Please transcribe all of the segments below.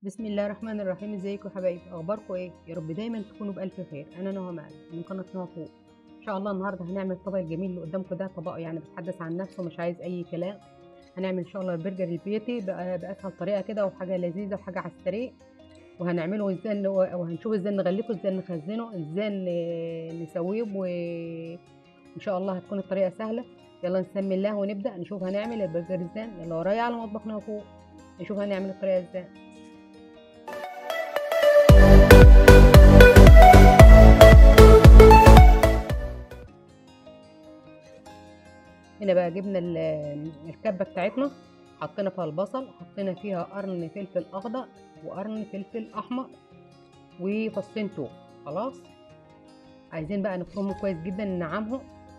بسم الله الرحمن الرحيم ازيكم يا حبايبي اخباركم ايه يا رب دايما تكونوا بالف خير انا نهى معاذ من قناه نهى فوق ان شاء الله النهارده هنعمل الطبق الجميل اللي قدامكم ده طبق يعني بيتحدث عن نفسه مش عايز اي كلام هنعمل ان شاء الله البرجر البيتي بأ- باسهل طريقه كده وحاجه لذيذه وحاجه على السريع وهنعمله ازاي ن- وهنشوف ازاي نغلفه ازاي نخزنه ازاي ن- نسويه وان شاء الله هتكون الطريقه سهله يلا نسمي الله ونبدا نشوف هنعمل البرجر ازاي يلا ورايا على مطبخنا فوق نشوف هنعمل الطريقه ازاي هنا بقى جبنا ال- الكبه بتاعتنا حطينا فيها البصل حطينا فيها قرن فلفل اخضر وقرن فلفل احمر وفصين توم خلاص عايزين بقى نفرمه كويس جدا ننعمهم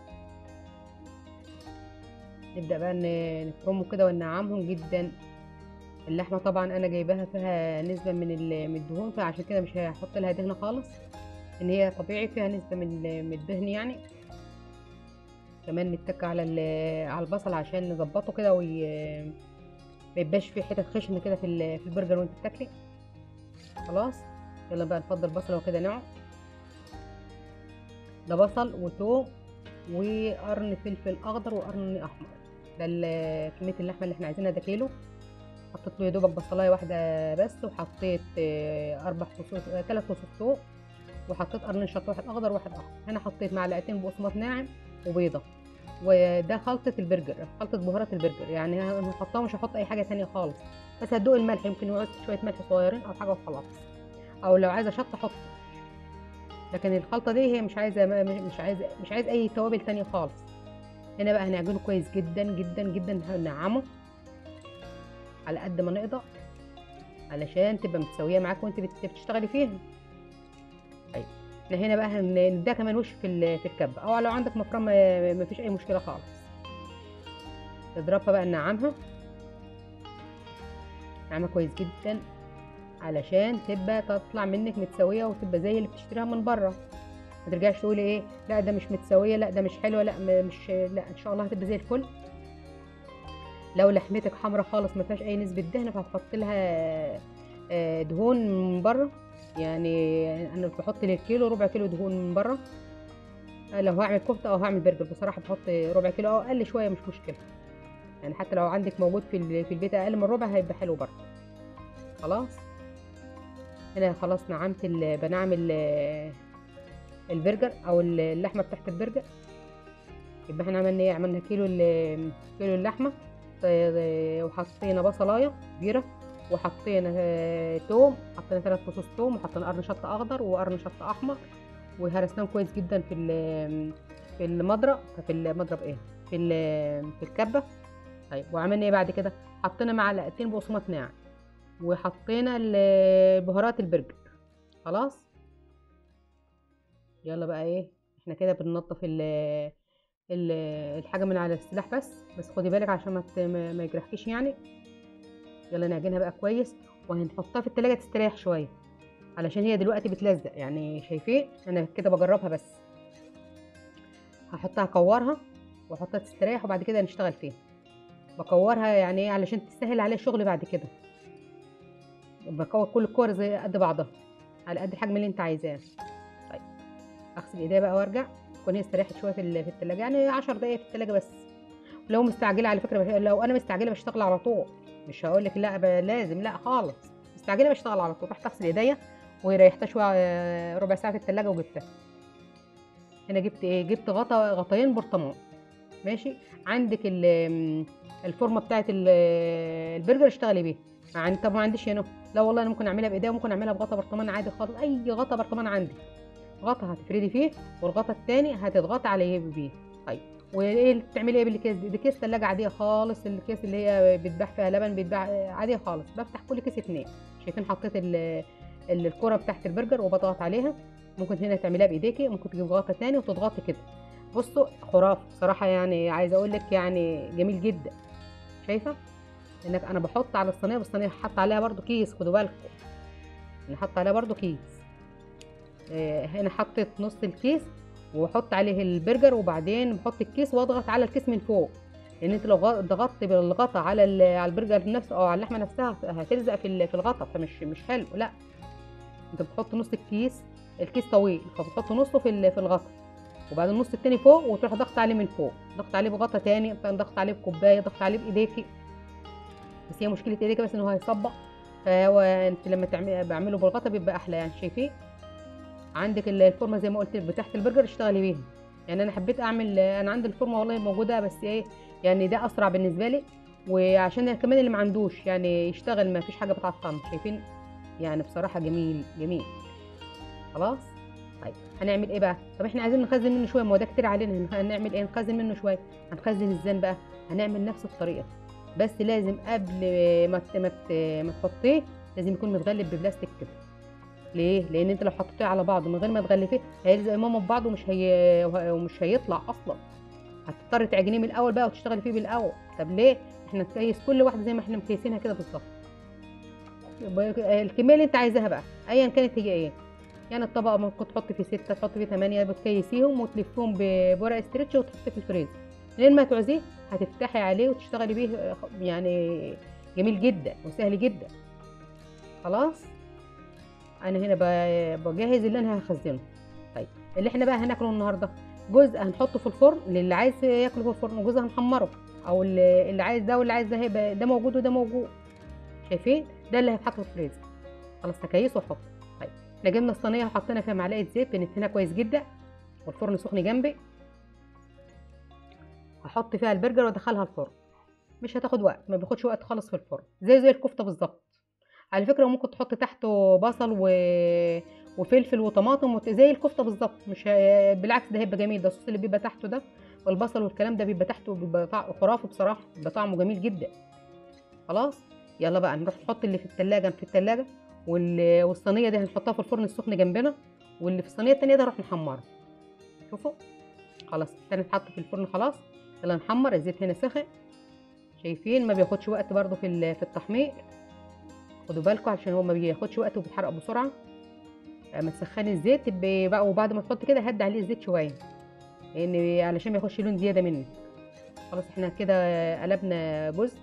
نبدا بقى ن- نفرمه كده وننعمهم جدا اللحمه طبعا انا جايباها فيها نسبه من ال- من الدهون فعشان كده مش هحط لها دهن خالص ان هي طبيعي فيها نسبه من ال- من الدهن يعني كمان نتك على ال- على البصل عشان نظبطه كده وي ما يبقاش فيه حتت خشنه كده في ال- في البرجر وانت بتاكلي خلاص يلا بقى نفضل البصل وكده نوع ده بصل وتوم وقرن فلفل اخضر وقرن احمر ده ال- كميه اللحمه اللي احنا عايزينها ده كيلو حطيت له يا دوبك بصلايه واحده بس وحطيت آه، اربع فصوص ثلاث فصوص توم وحطيت قرن شطه واحد اخضر واحد احمر هنا حطيت معلقتين بقسماط ناعم وبيضه وده خلطة البرجر خلطة بهارات البرجر يعني هنحطها مش هحط أي حاجة تانية خالص بس هتدوق الملح يمكن يعوز شوية ملح صغيرين أو حاجة وخلاص أو لو عايزة شطة حط لكن الخلطة دي هي مش عايزة مش عايزة مش عايز أي توابل تانية خالص هنا بقى هنعجنه كويس جدا جدا جدا هنعمه على قد ما نقدر علشان تبقى متساوية معاك وانت بت- بتشتغلي فيها طيب احنا هنا بقى هنديها كمان وش في ال- في الكبه او لو عندك مفرمه ما فيش اي مشكله خالص نضربها بقى ننعمها نعمها كويس جدا علشان تبقى تطلع منك متساويه وتبقى زي اللي بتشتريها من بره ما ترجعش تقولي ايه لا ده مش متساويه لا ده مش حلوه لا م- مش لا ان شاء الله هتبقى زي الفل لو لحمتك حمرا خالص ما فيهاش اي نسبه دهن فهتحط لها آه، دهون من بره يعني انا بحط للكيلو ربع كيلو دهون من بره لو هعمل كفته او هعمل برجر بصراحه بحط ربع كيلو او اقل شويه مش مشكله يعني حتى لو عندك موجود في ال- في البيت اقل من ربع هيبقى حلو برضه خلاص هنا خلاص نعمت ال- بنعمل ال- البرجر او ال- اللحمه بتاعت البرجر يبقى احنا عملنا ايه عملنا كيلو ال- كيلو اللحمه ط- وحطينا بصلايه كبيره وحطينا آه، توم حطينا ثلاث فصوص توم وحطينا قرن شطه اخضر وقرن شطه احمر وهرسناهم كويس جدا في ال- في المضرب في المضرب ايه في ال- في الكبه طيب وعملنا ايه بعد كده حطينا معلقتين بقسماط ناعم وحطينا ال- بهارات البرجر خلاص يلا بقى ايه احنا كده بننضف ال ال- الحاجه من على السلاح بس بس خدي بالك عشان ما ت- ما ما يجرحكيش يعني يلا نعجنها بقى كويس وهنحطها في التلاجة تستريح شويه علشان هي دلوقتي بتلزق يعني شايفين انا كده بجربها بس هحطها اكورها واحطها تستريح وبعد كده نشتغل فيها بكورها يعني ايه علشان تسهل عليا الشغل بعد كده بكور كل الكور زي قد بعضها على قد الحجم اللي انت عايزاه طيب اغسل ايديا بقى وارجع تكون هي استريحت شويه في ال- في التلاجة يعني 10 دقايق في التلاجة بس لو مستعجله على فكره بش- لو انا مستعجله بشتغل على طول مش هقول لك لا ب- لازم لا خالص مستعجله بشتغل على طول رحت اغسل ايديا وريحتها شويه آه، ربع ساعه في التلاجة وجبتها هنا جبت ايه جبت غطا غطيين برطمان ماشي عندك ال- الفورمه بتاعت ال- البرجر اشتغلي بيه عن طب ما عنديش هنا لا والله انا ممكن اعملها بايديا وممكن اعملها بغطا برطمان عادي خالص اي غطا برطمان عندك غطا هتفردي فيه والغطا التاني هتضغطي عليه بيه طيب وايه اللي بتعملي ايه بالكيس دي, دي كيس ثلاجه عاديه خالص الكيس اللي هي بتباع فيها لبن بيتباع عاديه خالص بفتح كل كيس اتنين شايفين حطيت ال- ال- الكرة بتاعت البرجر وبضغط عليها ممكن هنا تعمليها بايديكي ممكن تجيب غطا تاني وتضغطي كده بصوا خرافه بصراحه يعني عايزه اقول لك يعني جميل جدا شايفه انك انا بحط على الصينيه والصينيه حط عليها برضو كيس خدوا بالكم انا حط عليها برضو كيس آه، هنا حطيت نص الكيس واحط عليه البرجر وبعدين بحط الكيس واضغط على الكيس من فوق لان انت لو غ- ضغطت بالغطا على ال- على البرجر نفسه او على اللحمه نفسها هتلزق في ال- في الغطا فمش مش حلو لا انت بتحط نص الكيس الكيس طويل فبتحط نصه في ال- في الغطا وبعد النص التاني فوق وتروح ضغط عليه من فوق ضغط عليه بغطا تاني ضغط عليه بكوبايه ضغط عليه بايديكي بس هي مشكله ايديك بس ان هو هيصبع فهو انت لما تعمل بعمله بالغطا بيبقى احلى يعني شايفين عندك ال- الفورمه زي ما قلت لك بتاعه البرجر اشتغلي بيها يعني انا حبيت اعمل انا عندي الفورمه والله موجوده بس ايه يعني ده اسرع بالنسبه لي وعشان كمان اللي ما عندوش يعني يشتغل ما فيش حاجه بتعطل شايفين يعني بصراحه جميل جميل خلاص طيب هنعمل ايه بقى طب احنا عايزين نخزن منه شويه ما هو ده كتير علينا هنعمل ايه نخزن منه شويه هنخزن ازاي بقى هنعمل نفس الطريقه بس لازم قبل ما ت- ما ت- ما تحطيه لازم يكون متغلف ببلاستيك كده ليه لان انت لو حطيتيه على بعضه من غير ما تغلفيه هيلزق ماما ببعضه ومش هي ومش هيطلع اصلا هتضطر تعجنيه من الاول بقى وتشتغلي فيه بالاول طب ليه احنا نكيس كل واحده زي ما احنا مكيسينها كده بالظبط يبقى الكميه اللي انت عايزاها بقى ايا كانت هي ايه يعني الطبق ممكن تحط فيه ستة تحط فيه تمانية بتكيسيهم وتلفيهم ب- بورق استرتش وتحطيه في الفريزر لين ما تعوزيه هتفتحي عليه وتشتغلي بيه يعني جميل جدا وسهل جدا خلاص انا هنا ب- بجهز اللي انا هخزنه طيب اللي احنا بقى هناكله النهارده جزء هنحطه في الفرن للي عايز ياكله في الفرن وجزء هنحمره او اللي اللي عايز ده واللي عايز ده هيبقى ده موجود وده موجود شايفين ده اللي هيتحط في الفريزر خلاص هكيسه واحطه طيب احنا جبنا الصينيه وحطينا فيها معلقه زيت بندهنها كويس جدا والفرن سخن جنبي هحط فيها البرجر وادخلها الفرن مش هتاخد وقت ما بياخدش وقت خالص في الفرن زي زي الكفته بالظبط على فكره ممكن تحط تحته بصل و... وفلفل وطماطم وت... زي الكفته بالظبط مش ه... بالعكس ده هيبقى جميل ده الصوص اللي بيبقى تحته ده والبصل والكلام ده بيبقى تحته بيبقى طع... خرافي بصراحه بيبقى طعمه جميل جدا خلاص يلا بقى نروح نحط اللي في التلاجة في التلاجة وال... والصينيه دي هنحطها في الفرن السخن جنبنا واللي في الصينيه التانيه ده نروح نحمره شوفوا خلاص التاني اتحط في الفرن خلاص يلا نحمر الزيت هنا سخن شايفين ما بياخدش وقت برضو في ال- في التحمير خدوا بالكم عشان هو ما بياخدش وقت وبيتحرق بسرعه اما تسخني الزيت ب- بقى وبعد ما تحط كده هدي عليه الزيت شويه لان علشان ما ياخدش لون زياده منه خلاص احنا كده قلبنا جزء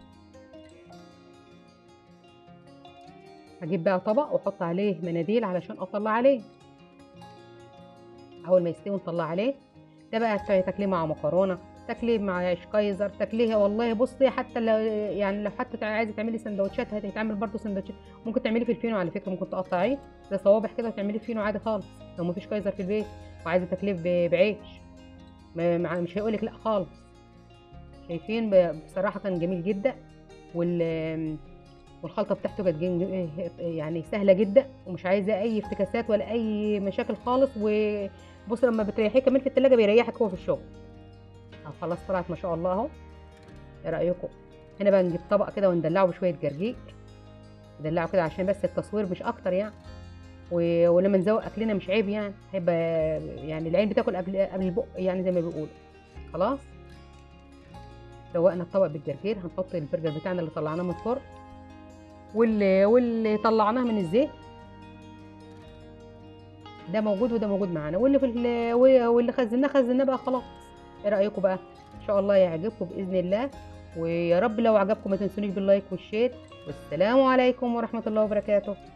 هجيب بقى طبق واحط عليه مناديل علشان اطلع عليه اول ما يستوي نطلع عليه ده بقى ت- تاكليه مع مكرونه تاكليه مع عيش كايزر تاكليه والله بصي حتى لو يعني لو حتى تع- عايزه تعملي سندوتشات هتتعمل برضه سندوتشات ممكن تعملي في الفينو على فكره ممكن تقطعيه زي صوابع كده وتعملي فينو عادي خالص لو مفيش كايزر في البيت وعايزه تاكليه ب- بعيش ما- مع- مش هيقولك لا خالص شايفين ب- بصراحه كان جميل جدا وال والخلطه بتاعته كانت جن- يعني سهله جدا ومش عايزه اي افتكاسات ولا اي مشاكل خالص وبص لما بتريحيه كمان في التلاجة بيريحك هو في الشغل اه خلاص طلعت ما شاء الله اهو ايه رايكم هنا بقى نجيب طبق كده وندلعه بشويه جرجير ندلعه كده عشان بس التصوير مش اكتر يعني و... ولما نزوق اكلنا مش عيب يعني هيبقى يعني العين بتاكل قبل قبل البق يعني زي ما بيقولوا خلاص روقنا الطبق بالجرجير هنحط البرجر بتاعنا اللي طلعناه من الفرن واللي واللي طلعناه من الزيت ده موجود وده موجود معانا واللي في ال- واللي خزناه خزناه بقى خلاص ايه رايكم بقى ان شاء الله يعجبكم باذن الله ويا رب لو عجبكم ما تنسونيش باللايك والشير والسلام عليكم ورحمه الله وبركاته